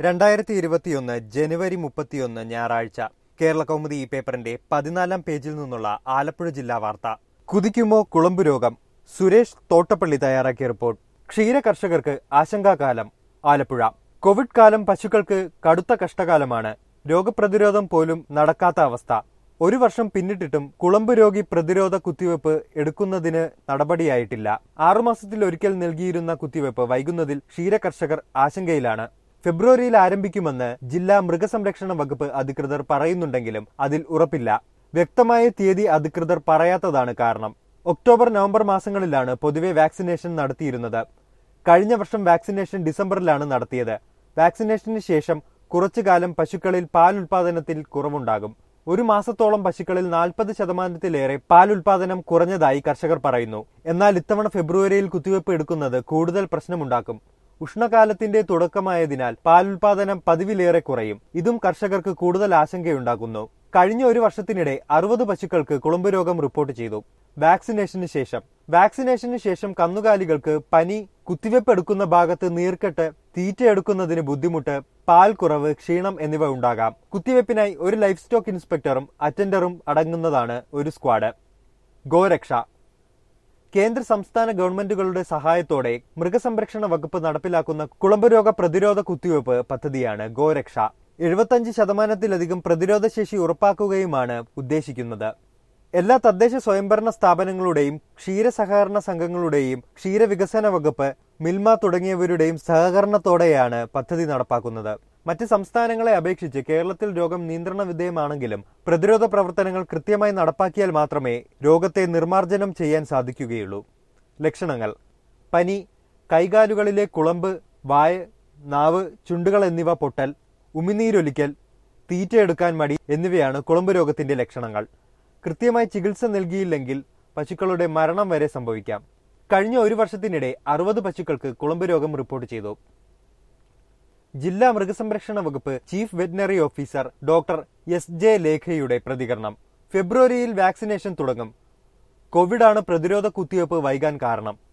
രണ്ടായിരത്തി ഇരുപത്തിയൊന്ന് ജനുവരി മുപ്പത്തിയൊന്ന് ഞായറാഴ്ച കേരള കൗമുദി ഈ പേപ്പറിന്റെ പതിനാലാം പേജിൽ നിന്നുള്ള ആലപ്പുഴ ജില്ലാ വാർത്ത കുതിക്കുമോ കുളമ്പ് രോഗം സുരേഷ് തോട്ടപ്പള്ളി തയ്യാറാക്കിയ റിപ്പോർട്ട് ക്ഷീര കർഷകർക്ക് ആശങ്കാകാലം ആലപ്പുഴ കോവിഡ് കാലം പശുക്കൾക്ക് കടുത്ത കഷ്ടകാലമാണ് രോഗപ്രതിരോധം പോലും നടക്കാത്ത അവസ്ഥ ഒരു വർഷം പിന്നിട്ടിട്ടും കുളമ്പ് രോഗി പ്രതിരോധ കുത്തിവയ്പ് എടുക്കുന്നതിന് നടപടിയായിട്ടില്ല ആറുമാസത്തിൽ ഒരിക്കൽ നൽകിയിരുന്ന കുത്തിവയ്പ് വൈകുന്നതിൽ ക്ഷീരകർഷകർ ആശങ്കയിലാണ് ഫെബ്രുവരിയിൽ ആരംഭിക്കുമെന്ന് ജില്ലാ മൃഗസംരക്ഷണ വകുപ്പ് അധികൃതർ പറയുന്നുണ്ടെങ്കിലും അതിൽ ഉറപ്പില്ല വ്യക്തമായ തീയതി അധികൃതർ പറയാത്തതാണ് കാരണം ഒക്ടോബർ നവംബർ മാസങ്ങളിലാണ് പൊതുവെ വാക്സിനേഷൻ നടത്തിയിരുന്നത് കഴിഞ്ഞ വർഷം വാക്സിനേഷൻ ഡിസംബറിലാണ് നടത്തിയത് വാക്സിനേഷന് ശേഷം കുറച്ചു കാലം പശുക്കളിൽ പാൽ ഉൽപാദനത്തിൽ കുറവുണ്ടാകും ഒരു മാസത്തോളം പശുക്കളിൽ നാൽപ്പത് ശതമാനത്തിലേറെ പാൽ ഉൽപാദനം കുറഞ്ഞതായി കർഷകർ പറയുന്നു എന്നാൽ ഇത്തവണ ഫെബ്രുവരിയിൽ കുത്തിവയ്പ് എടുക്കുന്നത് കൂടുതൽ പ്രശ്നമുണ്ടാക്കും ഉഷ്ണകാലത്തിന്റെ തുടക്കമായതിനാൽ പാൽ ഉൽപാദനം പതിവിലേറെ കുറയും ഇതും കർഷകർക്ക് കൂടുതൽ ആശങ്കയുണ്ടാക്കുന്നു കഴിഞ്ഞ ഒരു വർഷത്തിനിടെ അറുപത് പശുക്കൾക്ക് കുളമ്പ് രോഗം റിപ്പോർട്ട് ചെയ്തു വാക്സിനേഷന് ശേഷം വാക്സിനേഷന് ശേഷം കന്നുകാലികൾക്ക് പനി കുത്തിവെപ്പ് എടുക്കുന്ന ഭാഗത്ത് നീർക്കെട്ട് തീറ്റ എടുക്കുന്നതിന് ബുദ്ധിമുട്ട് പാൽ കുറവ് ക്ഷീണം എന്നിവ ഉണ്ടാകാം കുത്തിവെപ്പിനായി ഒരു ലൈഫ് സ്റ്റോക്ക് ഇൻസ്പെക്ടറും അറ്റൻഡറും അടങ്ങുന്നതാണ് ഒരു സ്ക്വാഡ് ഗോരക്ഷ കേന്ദ്ര സംസ്ഥാന ഗവൺമെന്റുകളുടെ സഹായത്തോടെ മൃഗസംരക്ഷണ വകുപ്പ് നടപ്പിലാക്കുന്ന കുളമ്പ് രോഗ പ്രതിരോധ കുത്തിവയ്പ് പദ്ധതിയാണ് ഗോരക്ഷ എഴുപത്തഞ്ച് ശതമാനത്തിലധികം പ്രതിരോധശേഷി ഉറപ്പാക്കുകയുമാണ് ഉദ്ദേശിക്കുന്നത് എല്ലാ തദ്ദേശ സ്വയംഭരണ സ്ഥാപനങ്ങളുടെയും ക്ഷീരസഹകരണ സംഘങ്ങളുടെയും ക്ഷീരവികസന വകുപ്പ് മിൽമ തുടങ്ങിയവരുടെയും സഹകരണത്തോടെയാണ് പദ്ധതി നടപ്പാക്കുന്നത് മറ്റ് സംസ്ഥാനങ്ങളെ അപേക്ഷിച്ച് കേരളത്തിൽ രോഗം നിയന്ത്രണ വിധേയമാണെങ്കിലും പ്രതിരോധ പ്രവർത്തനങ്ങൾ കൃത്യമായി നടപ്പാക്കിയാൽ മാത്രമേ രോഗത്തെ നിർമ്മാർജ്ജനം ചെയ്യാൻ സാധിക്കുകയുള്ളൂ ലക്ഷണങ്ങൾ പനി കൈകാലുകളിലെ കുളമ്പ് വായ നാവ് ചുണ്ടുകൾ എന്നിവ പൊട്ടൽ ഉമിനീരൊലിക്കൽ തീറ്റയെടുക്കാൻ മടി എന്നിവയാണ് കുളമ്പ് രോഗത്തിന്റെ ലക്ഷണങ്ങൾ കൃത്യമായി ചികിത്സ നൽകിയില്ലെങ്കിൽ പശുക്കളുടെ മരണം വരെ സംഭവിക്കാം കഴിഞ്ഞ ഒരു വർഷത്തിനിടെ അറുപത് പശുക്കൾക്ക് കുളമ്പ് രോഗം റിപ്പോർട്ട് ചെയ്തു ജില്ലാ മൃഗസംരക്ഷണ വകുപ്പ് chief veterinary officer doctor S J ലേഖയുടെ പ്രതികരണം ഫെബ്രുവരിയിൽ വാക്സിനേഷൻ തുടങ്ങും കോവിഡാണ് പ്രതിരോധ കുത്തിവയ്പ് വൈകാൻ കാരണം